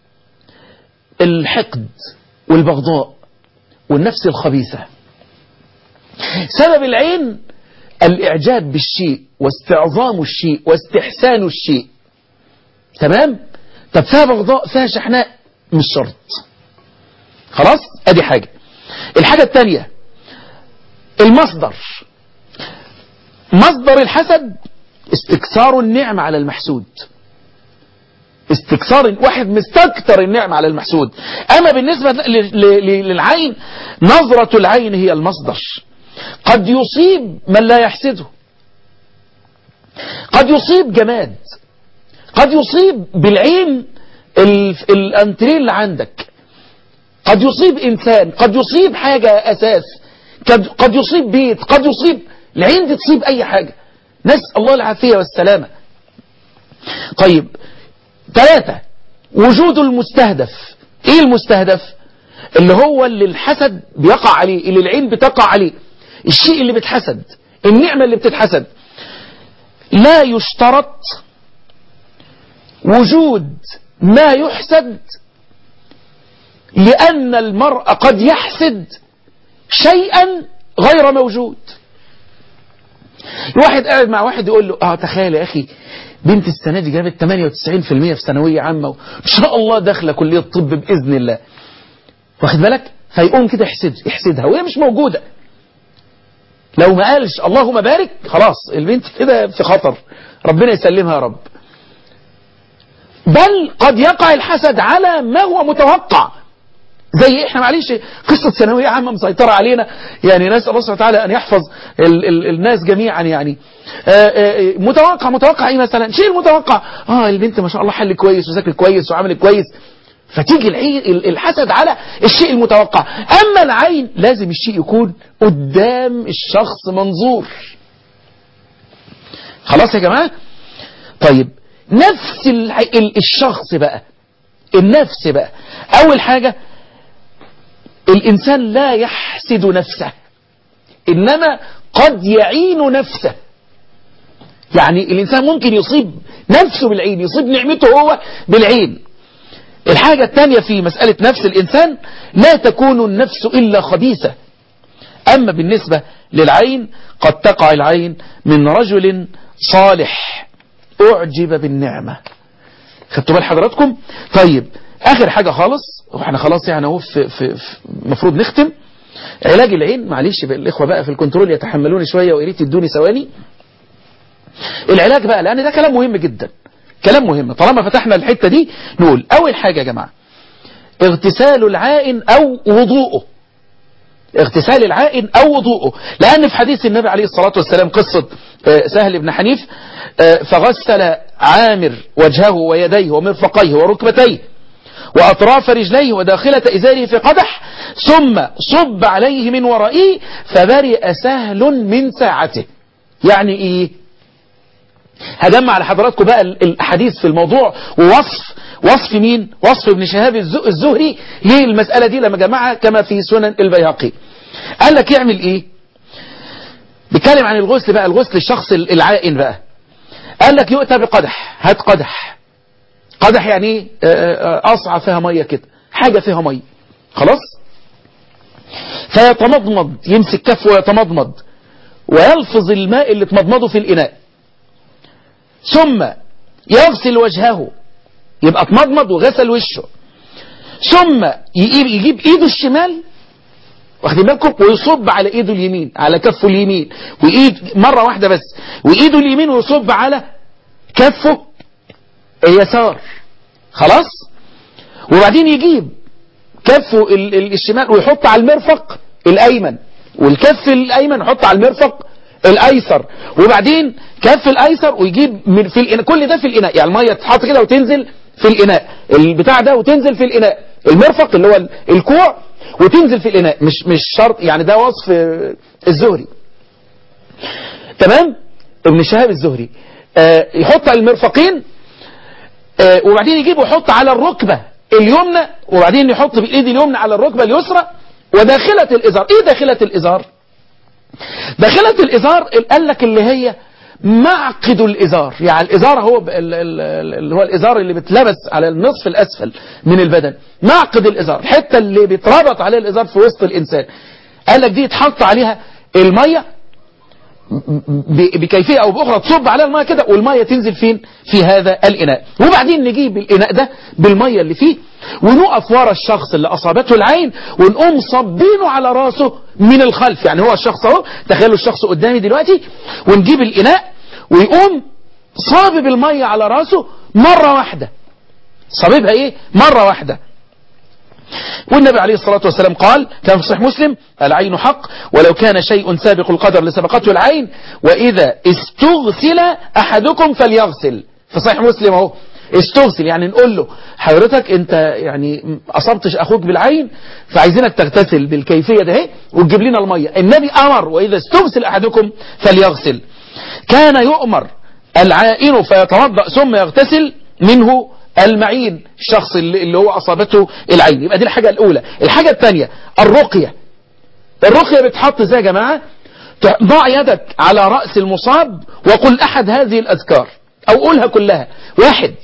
الحقد والبغضاء والنفس الخبيثة سبب العين الاعجاب بالشيء واستعظام الشيء واستحسان الشيء تمام طب فيها بغضاء فيها شحناء مش شرط خلاص ادي حاجة الحاجة الثانية المصدر مصدر الحسد استكثار النعمة على المحسود استكثار واحد مستكثر النعمة على المحسود اما بالنسبة للعين نظرة العين هي المصدر قد يصيب من لا يحسده قد يصيب جماد قد يصيب بالعين الانترين اللي عندك قد يصيب انسان قد يصيب حاجة اساس قد, قد يصيب بيت قد يصيب العين دي تصيب اي حاجة نسأل الله العافية والسلامة طيب ثلاثة وجود المستهدف ايه المستهدف اللي هو اللي الحسد بيقع عليه اللي العين بتقع عليه الشيء اللي بتحسد النعمة اللي بتتحسد لا يشترط وجود ما يحسد لأن المرء قد يحسد شيئا غير موجود الواحد قاعد مع واحد يقول له اه تخيل يا أخي بنت السنة دي جابت 98% في ثانوية عامة وإن شاء الله داخلة كلية الطب بإذن الله واخد بالك فيقوم كده يحسد يحسدها وهي مش موجودة لو ما قالش اللهم بارك خلاص البنت كده في خطر ربنا يسلمها يا رب بل قد يقع الحسد على ما هو متوقع زي احنا معلش قصة ثانوية عامة مسيطرة علينا يعني نسأل الله سبحانه وتعالى ان يحفظ ال ال الناس جميعا يعني آآ آآ متوقع متوقع ايه مثلا شيء المتوقع اه البنت ما شاء الله حل كويس وذاكر كويس وعمل كويس فتيجي الحسد على الشيء المتوقع اما العين لازم الشيء يكون قدام الشخص منظور خلاص يا جماعة طيب نفس الشخص بقى النفس بقى اول حاجة الانسان لا يحسد نفسه انما قد يعين نفسه يعني الانسان ممكن يصيب نفسه بالعين يصيب نعمته هو بالعين الحاجة الثانية في مسألة نفس الإنسان لا تكون النفس إلا خبيثة أما بالنسبة للعين قد تقع العين من رجل صالح أعجب بالنعمة خدتوا بال حضراتكم طيب آخر حاجة خالص واحنا خلاص يعني اهو في, في, في مفروض نختم علاج العين معلش بقى الإخوة بقى في الكنترول يتحملوني شوية ويريد تدوني ثواني العلاج بقى لأن ده كلام مهم جدا كلام مهم طالما فتحنا الحتة دي نقول أول حاجة يا جماعة اغتسال العائن أو وضوءه اغتسال العائن أو وضوءه لأن في حديث النبي عليه الصلاة والسلام قصة سهل بن حنيف فغسل عامر وجهه ويديه ومرفقيه وركبتيه وأطراف رجليه وداخلة إزاره في قدح ثم صب عليه من ورائه فبرئ سهل من ساعته يعني إيه هجمع لحضراتكم بقى الحديث في الموضوع ووصف وصف مين وصف ابن شهاب الزهري للمسألة دي لما جمعها كما في سنن البيهقي قال لك يعمل ايه بيتكلم عن الغسل بقى الغسل الشخص العائن بقى قال لك يؤتى بقدح هات قدح قدح يعني ايه اصعى فيها مية كده حاجة فيها مية خلاص فيتمضمض يمسك كفه ويتمضمض ويلفظ الماء اللي تمضمضه في الإناء ثم يغسل وجهه يبقى اتمضمض وغسل وشه ثم يجيب, يجيب ايده الشمال واخدين بالكم ويصب على ايده اليمين على كفه اليمين وايد مرة واحدة بس وايده اليمين ويصب على كفه اليسار خلاص وبعدين يجيب كفه الشمال ويحط على المرفق الايمن والكف الايمن يحط على المرفق الايسر وبعدين كف الايسر ويجيب من في الإناء كل ده في الاناء يعني الميه تتحط كده وتنزل في الاناء البتاع ده وتنزل في الاناء المرفق اللي هو الكوع وتنزل في الاناء مش مش شرط يعني ده وصف الزهري تمام ابن شهاب الزهري آه يحط على المرفقين آه وبعدين يجيب ويحط على الركبه اليمنى وبعدين يحط بالايد اليمنى على الركبه اليسرى وداخله الازار ايه داخله الازار داخلة الإزار قال لك اللي هي معقد الإزار يعني الإزار هو اللي هو الإزار اللي بتلبس على النصف الأسفل من البدن معقد الإزار الحتة اللي بيتربط عليها الإزار في وسط الإنسان قال لك دي يتحط عليها المية بكيفية أو بأخرى تصب عليها المية كده والمية تنزل فين في هذا الإناء وبعدين نجيب الإناء ده بالمية اللي فيه ونقف ورا الشخص اللي أصابته العين ونقوم صبينه على راسه من الخلف يعني هو الشخص اهو تخيلوا الشخص قدامي دلوقتي ونجيب الإناء ويقوم صابب المية على راسه مرة واحدة صاببها ايه مرة واحدة والنبي عليه الصلاة والسلام قال كان في صحيح مسلم العين حق ولو كان شيء سابق القدر لسبقته العين وإذا استغسل أحدكم فليغسل في صحيح مسلم اهو استغسل يعني نقول له حضرتك انت يعني اصبتش اخوك بالعين فعايزينك تغتسل بالكيفية ده وتجيب لنا المية النبي امر واذا استغسل احدكم فليغسل كان يؤمر العائن فيتوضأ ثم يغتسل منه المعين الشخص اللي هو اصابته العين يبقى دي الحاجة الاولى الحاجة الثانية الرقية الرقية بتحط ازاي يا جماعة ضع يدك على رأس المصاب وقل احد هذه الاذكار او قولها كلها واحد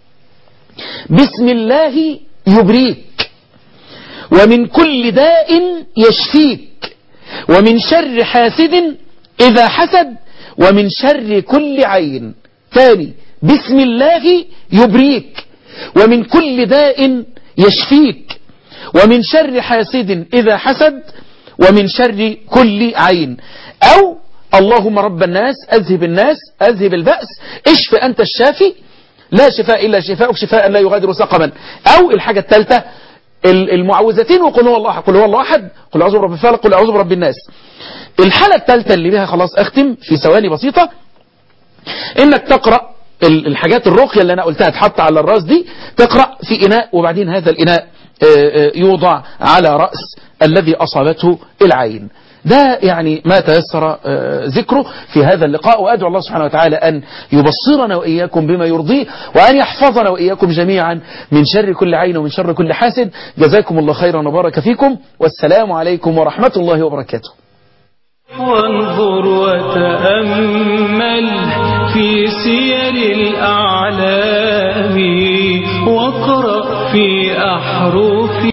بسم الله يبريك ومن كل داء يشفيك ومن شر حاسد إذا حسد ومن شر كل عين ثاني بسم الله يبريك ومن كل داء يشفيك ومن شر حاسد إذا حسد ومن شر كل عين أو اللهم رب الناس أذهب الناس أذهب البأس اشف أنت الشافي لا شفاء إلا شفاءك شفاء لا يغادر سقما أو الحاجة الثالثة المعوذتين وقل هو الله قل هو الله أحد قل أعوذ برب الفلق قل أعوذ برب الناس الحالة الثالثة اللي بها خلاص أختم في ثواني بسيطة إنك تقرأ الحاجات الرقية اللي أنا قلتها تحط على الراس دي تقرأ في إناء وبعدين هذا الإناء يوضع على رأس الذي أصابته العين ده يعني ما تيسر ذكره في هذا اللقاء وأدعو الله سبحانه وتعالى أن يبصرنا وإياكم بما يرضيه وأن يحفظنا وإياكم جميعا من شر كل عين ومن شر كل حاسد جزاكم الله خيرا وبارك فيكم والسلام عليكم ورحمة الله وبركاته وانظر وتأمل في سير الأعلام واقرأ في أحرف